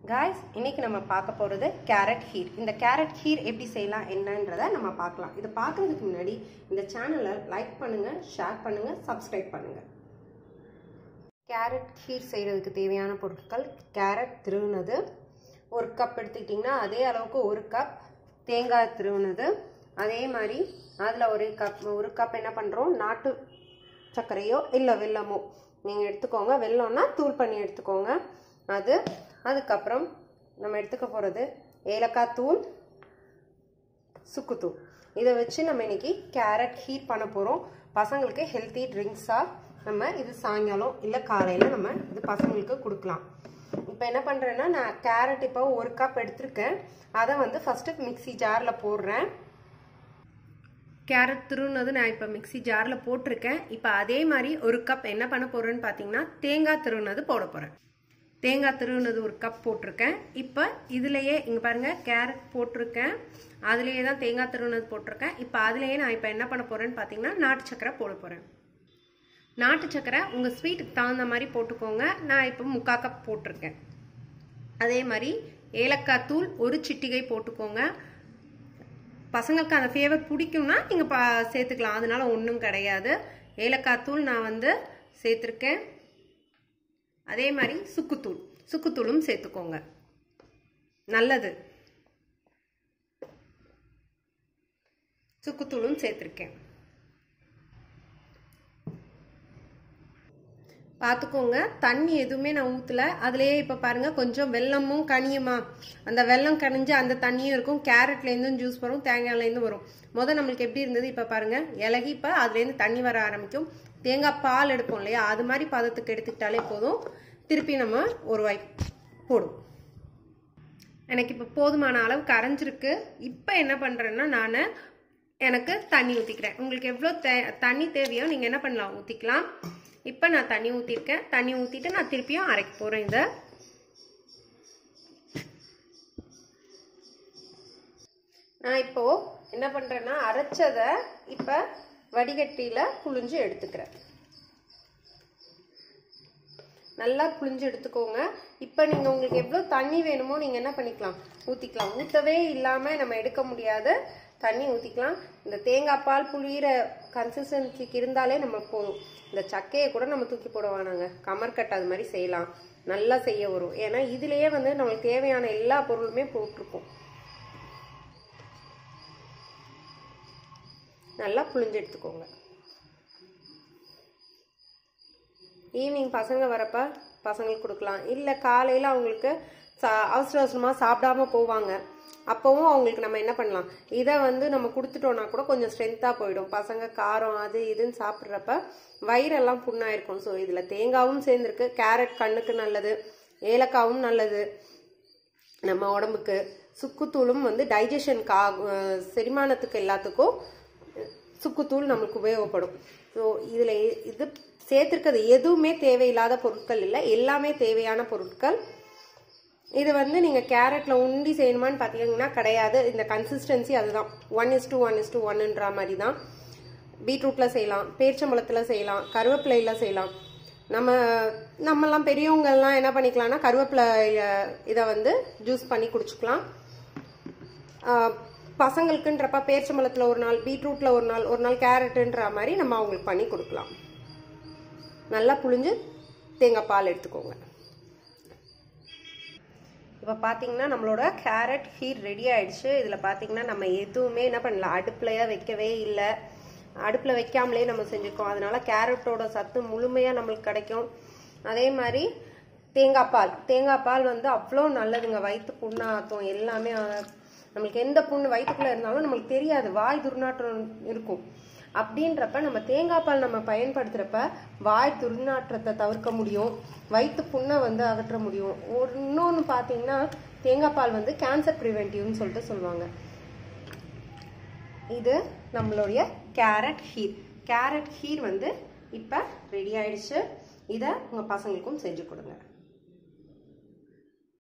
guys இன்னைக்கு நம்ம பார்க்க போகிறது கேரட் ஹீர் இந்த கேரட் ஹீர் எப்படி செய்யலாம் என்னன்றதை நம்ம பார்க்கலாம் இது பார்க்கறதுக்கு முன்னாடி இந்த சேனலை லைக் பண்ணுங்கள் ஷேர் பண்ணுங்கள் சப்ஸ்கிரைப் பண்ணுங்கள் கேரட் ஹீர் செய்கிறதுக்கு தேவையான பொருட்கள் கேரட் திருவுனது ஒரு கப் எடுத்துக்கிட்டிங்கன்னா அதே அளவுக்கு ஒரு கப் தேங்காய் திருவுனது அதே மாதிரி அதில் ஒரு கப் ஒரு கப் என்ன பண்ணுறோம் நாட்டு சர்க்கரையோ இல்லை வெல்லமோ நீங்கள் எடுத்துக்கோங்க வெல்லம்னா தூள் பண்ணி எடுத்துக்கோங்க அது அதுக்கப்புறம் நம்ம எடுத்துக்க போகிறது ஏலக்காய் தூள் சுக்குத்தூள் இதை வச்சு நம்ம இன்னைக்கு கேரட் ஹீட் பண்ண போகிறோம் பசங்களுக்கு ஹெல்த்தி ட்ரிங்க்ஸாக நம்ம இது சாயங்காலம் இல்லை காலையில் நம்ம இது பசங்களுக்கு கொடுக்கலாம் இப்போ என்ன பண்ணுறேன்னா நான் கேரட் இப்போ ஒரு கப் எடுத்திருக்கேன் அதை வந்து ஃபஸ்ட்டு மிக்சி ஜாரில் போடுறேன் கேரட் திருவுனது நான் இப்போ மிக்சி ஜாரில் போட்டிருக்கேன் இப்போ அதே மாதிரி ஒரு கப் என்ன பண்ண போகிறேன்னு பார்த்தீங்கன்னா தேங்காய் திருவுனது போட போகிறேன் தேங்காய் திருவுனது ஒரு கப் போட்டிருக்கேன் இப்போ இதுலேயே இங்கே பாருங்கள் கேரட் போட்டிருக்கேன் அதுலேயே தான் தேங்காய் திருவுனது போட்டிருக்கேன் இப்போ அதுலேயே நான் இப்போ என்ன பண்ண போகிறேன்னு பார்த்தீங்கன்னா நாட்டு சக்கரை போட போகிறேன் நாட்டு சக்கரை உங்கள் ஸ்வீட்டுக்கு தகுந்த மாதிரி போட்டுக்கோங்க நான் இப்போ முக்கால் கப் போட்டிருக்கேன் அதே மாதிரி ஏலக்காய் தூள் ஒரு சிட்டிகை போட்டுக்கோங்க பசங்களுக்கு அந்த ஃப்ளேவர் பிடிக்கும்னா நீங்கள் பா சேர்த்துக்கலாம் அதனால ஒன்றும் கிடையாது ஏலக்காய் தூள் நான் வந்து சேர்த்துருக்கேன் அதே மாதிரி சுக்குத்தூள் சுக்குத்தூளும் சேர்த்துக்கோங்க நல்லது சுக்குத்தூளும் சேர்த்துருக்கேன் பார்த்துக்கோங்க தண்ணி எதுவுமே நான் ஊற்றல அதுலேயே இப்போ பாருங்கள் கொஞ்சம் வெள்ளமும் கனியுமா அந்த வெள்ளம் கனிஞ்சு அந்த தண்ணியும் இருக்கும் கேரட்லேருந்தும் ஜூஸ் வரும் தேங்காய்லேருந்தும் வரும் முதல் நம்மளுக்கு எப்படி இருந்தது இப்போ பாருங்கள் இலகி இப்போ அதுலேருந்து தண்ணி வர ஆரம்பிக்கும் தேங்காய் பால் எடுப்போம் இல்லையா அது மாதிரி பதத்துக்கு எடுத்துக்கிட்டாலே போதும் திருப்பி நம்ம ஒரு வாய் போடும் எனக்கு இப்போ போதுமான அளவு கரைஞ்சிருக்கு இப்போ என்ன பண்ணுறேன்னா நான் எனக்கு தண்ணி ஊற்றிக்கிறேன் உங்களுக்கு எவ்வளோ தே தண்ணி தேவையோ நீங்கள் என்ன பண்ணலாம் ஊற்றிக்கலாம் இப்போ நான் தண்ணி ஊற்றிருக்கேன் தண்ணி ஊற்றிட்டு நான் திருப்பியும் அரைக்க போகிறேன் இதை நான் இப்போது என்ன பண்ணுறேன்னா அரைச்சதை இப்போ வடிகட்டியில் புழிஞ்சு எடுத்துக்கிறேன் நல்லா புளிஞ்சு எடுத்துக்கோங்க இப்போ நீங்கள் உங்களுக்கு எவ்வளோ தண்ணி வேணுமோ நீங்கள் என்ன பண்ணிக்கலாம் ஊற்றிக்கலாம் ஊற்றவே இல்லாமல் நம்ம எடுக்க முடியாத தண்ணி ஊற்றிக்கலாம் இந்த தேங்காய் பால் புளியிற கன்சிஸ்டன்சிக்கு இருந்தாலே நம்ம போதும் இந்த சக்கையை கூட நம்ம தூக்கி போட வேணாங்க கமர்கட் அது மாதிரி செய்யலாம் நல்லா செய்ய வரும் ஏன்னா இதுலேயே வந்து நம்மளுக்கு தேவையான எல்லா பொருளுமே போட்டிருக்கும் நல்லா புளிஞ்சு எடுத்துக்கோங்க ஈவினிங் பசங்க வரப்ப பசங்களுக்கு கொடுக்கலாம் இல்லை காலையில் அவங்களுக்கு சா அவசர அவசரமாக சாப்பிடாம போவாங்க அப்போவும் அவங்களுக்கு நம்ம என்ன பண்ணலாம் இதை வந்து நம்ம கொடுத்துட்டோம்னா கூட கொஞ்சம் ஸ்ட்ரென்த்தாக போயிடும் பசங்க காரம் அது இதுன்னு சாப்பிட்றப்ப வயிறெல்லாம் புண்ணாயிருக்கும் ஸோ இதில் தேங்காவும் சேர்ந்துருக்கு கேரட் கண்ணுக்கு நல்லது ஏலக்காவும் நல்லது நம்ம உடம்புக்கு சுக்குத்தூளும் வந்து டைஜஷனுக்கு செரிமானத்துக்கு எல்லாத்துக்கும் சுக்குத்தூள் நம்மளுக்கு உபயோகப்படும் ஸோ இதில் இது சேர்த்துருக்கிறது எதுவுமே தேவையில்லாத பொருட்கள் இல்லை எல்லாமே தேவையான பொருட்கள் இது வந்து நீங்கள் கேரட்டில் உண்டி செய்யணுமான்னு பார்த்தீங்கன்னா கிடையாது இந்த கன்சிஸ்டன்சி அதுதான் one is two one is two ஒன்னுன்ற மாதிரி தான் பீட்ரூட்டில் செய்யலாம் பேர்ச்சம்பழத்தில் செய்யலாம் கருவேப்பிலையில் செய்யலாம் நம்ம நம்மலாம் பெரியவங்கள்லாம் என்ன பண்ணிக்கலாம்னா கருவேப்பிலை இதை வந்து ஜூஸ் பண்ணி குடிச்சுக்கலாம் பசங்களுக்குன்றப்ப பேர்ச்சம்பழத்தில் ஒரு நாள் பீட்ரூட்டில் ஒரு நாள் ஒரு நாள் கேரட்டுன்ற மாதிரி நம்ம அவங்களுக்கு பண்ணி கொடுக்கலாம் நல்லா புழிஞ்சு தேங்காய் பால் எடுத்துக்கோங்க இப்போ பார்த்தீங்கன்னா நம்மளோட கேரட் ஹீர் ரெடி ஆயிடுச்சு இதில் பார்த்தீங்கன்னா நம்ம எதுவுமே என்ன பண்ணல அடுப்புலையா வைக்கவே இல்லை அடுப்பில் வைக்காமலே நம்ம செஞ்சுருக்கோம் அதனால கேரட்டோட சத்து முழுமையாக நம்மளுக்கு கிடைக்கும் அதே மாதிரி தேங்காய் பால் தேங்காய் பால் வந்து அவ்வளோ நல்லதுங்க வயிற்று புண்ணாக்கும் எல்லாமே நம்மளுக்கு எந்த புண்ணு வயிற்றுக்குள்ளே இருந்தாலும் நம்மளுக்கு தெரியாது வாய் துர்நாற்றம் இருக்கும் அப்படின்றப்ப நம்ம தேங்காய் பால் நம்ம பயன்படுத்துகிறப்ப வாய் துர்நாற்றத்தை தவிர்க்க முடியும் வயிற்று புண்ணை வந்து அகற்ற முடியும் ஒரு இன்னொன்று பார்த்தீங்கன்னா தேங்காய் பால் வந்து கேன்சர் ப்ரிவென்டிவ்னு சொல்லிட்டு சொல்லுவாங்க இது நம்மளுடைய கேரட் ஹீர் கேரட் ஹீர் வந்து இப்போ ரெடி ஆயிடுச்சு இதை உங்கள் பசங்களுக்கும் செஞ்சு கொடுங்க